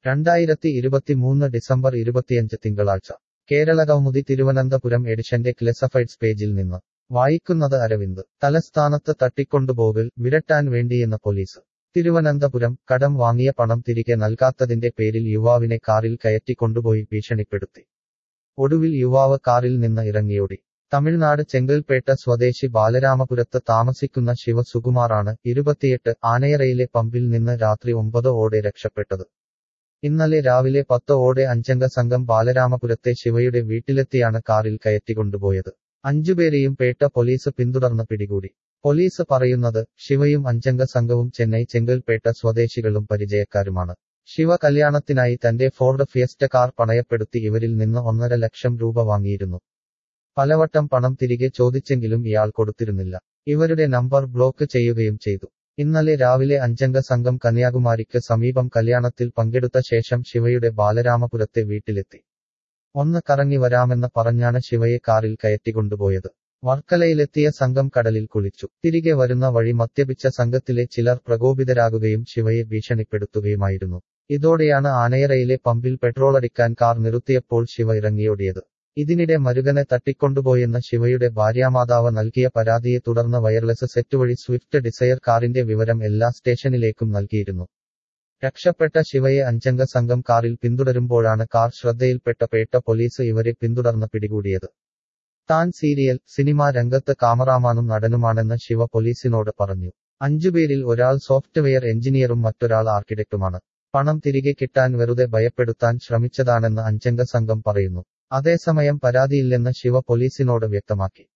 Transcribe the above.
രണ്ടായിരത്തി ഇരുപത്തിമൂന്ന് ഡിസംബർ ഇരുപത്തിയഞ്ച് തിങ്കളാഴ്ച കേരള കൗമുദി തിരുവനന്തപുരം എഡിഷന്റെ ക്ലെസഫൈഡ്സ് പേജിൽ നിന്ന് വായിക്കുന്നത് അരവിന്ദ് തലസ്ഥാനത്ത് തട്ടിക്കൊണ്ടുപോകൽ വിരട്ടാൻ വേണ്ടിയെന്ന പോലീസ് തിരുവനന്തപുരം കടം വാങ്ങിയ പണം തിരികെ നൽകാത്തതിന്റെ പേരിൽ യുവാവിനെ കാറിൽ കയറ്റിക്കൊണ്ടുപോയി ഭീഷണിപ്പെടുത്തി ഒടുവിൽ യുവാവ് കാറിൽ നിന്ന് ഇറങ്ങിയോടി തമിഴ്നാട് ചെങ്കൽപ്പേട്ട സ്വദേശി ബാലരാമപുരത്ത് താമസിക്കുന്ന ശിവസുകുമാറാണ് ഇരുപത്തിയെട്ട് ആനയറയിലെ പമ്പിൽ നിന്ന് രാത്രി ഒമ്പത് ഓടെ രക്ഷപ്പെട്ടത് ഇന്നലെ രാവിലെ പത്ത് ഓടെ അഞ്ചംഗ സംഘം ബാലരാമപുരത്തെ ശിവയുടെ വീട്ടിലെത്തിയാണ് കാറിൽ കയറ്റിക്കൊണ്ടുപോയത് അഞ്ചുപേരെയും പേട്ട പോലീസ് പിന്തുടർന്ന് പിടികൂടി പോലീസ് പറയുന്നത് ശിവയും അഞ്ചംഗ സംഘവും ചെന്നൈ ചെങ്കൽപ്പേട്ട സ്വദേശികളും പരിചയക്കാരുമാണ് ശിവ കല്യാണത്തിനായി തന്റെ ഫോർഡ് ഫിയസ്റ്റ കാർ പണയപ്പെടുത്തി ഇവരിൽ നിന്ന് ഒന്നര ലക്ഷം രൂപ വാങ്ങിയിരുന്നു പലവട്ടം പണം തിരികെ ചോദിച്ചെങ്കിലും ഇയാൾ കൊടുത്തിരുന്നില്ല ഇവരുടെ നമ്പർ ബ്ലോക്ക് ചെയ്യുകയും ചെയ്തു ഇന്നലെ രാവിലെ അഞ്ചംഗ സംഘം കന്യാകുമാരിക്ക് സമീപം കല്യാണത്തിൽ പങ്കെടുത്ത ശേഷം ശിവയുടെ ബാലരാമപുരത്തെ വീട്ടിലെത്തി ഒന്ന് കറങ്ങി വരാമെന്ന് പറഞ്ഞാണ് ശിവയെ കാറിൽ കയറ്റിക്കൊണ്ടുപോയത് വർക്കലയിലെത്തിയ സംഘം കടലിൽ കുളിച്ചു തിരികെ വരുന്ന വഴി മദ്യപിച്ച സംഘത്തിലെ ചിലർ പ്രകോപിതരാകുകയും ശിവയെ ഭീഷണിപ്പെടുത്തുകയുമായിരുന്നു ഇതോടെയാണ് ആനയറയിലെ പമ്പിൽ പെട്രോളടിക്കാൻ കാർ നിർത്തിയപ്പോൾ ശിവ ഇറങ്ങിയോടിയത് ഇതിനിടെ മരുകനെ തട്ടിക്കൊണ്ടുപോയെന്ന ശിവയുടെ ഭാര്യാമാതാവ് നൽകിയ പരാതിയെ തുടർന്ന് വയർലെസ് സെറ്റ് വഴി സ്വിഫ്റ്റ് ഡിസയർ കാറിന്റെ വിവരം എല്ലാ സ്റ്റേഷനിലേക്കും നൽകിയിരുന്നു രക്ഷപ്പെട്ട ശിവയെ അഞ്ചംഗ സംഘം കാറിൽ പിന്തുടരുമ്പോഴാണ് കാർ ശ്രദ്ധയിൽപ്പെട്ട പേട്ട പോലീസ് ഇവരെ പിന്തുടർന്ന് പിടികൂടിയത് താൻ സീരിയൽ സിനിമാ രംഗത്ത് കാമറാമാനും നടനുമാണെന്ന് ശിവ പോലീസിനോട് പറഞ്ഞു അഞ്ചുപേരിൽ ഒരാൾ സോഫ്റ്റ്വെയർ എഞ്ചിനീയറും മറ്റൊരാൾ ആർക്കിടെക്റ്റുമാണ് പണം തിരികെ കിട്ടാൻ വെറുതെ ഭയപ്പെടുത്താൻ ശ്രമിച്ചതാണെന്ന് അഞ്ചംഗ സംഘം പറയുന്നു അതേസമയം പരാതിയില്ലെന്ന് ശിവ പോലീസിനോട് വ്യക്തമാക്കി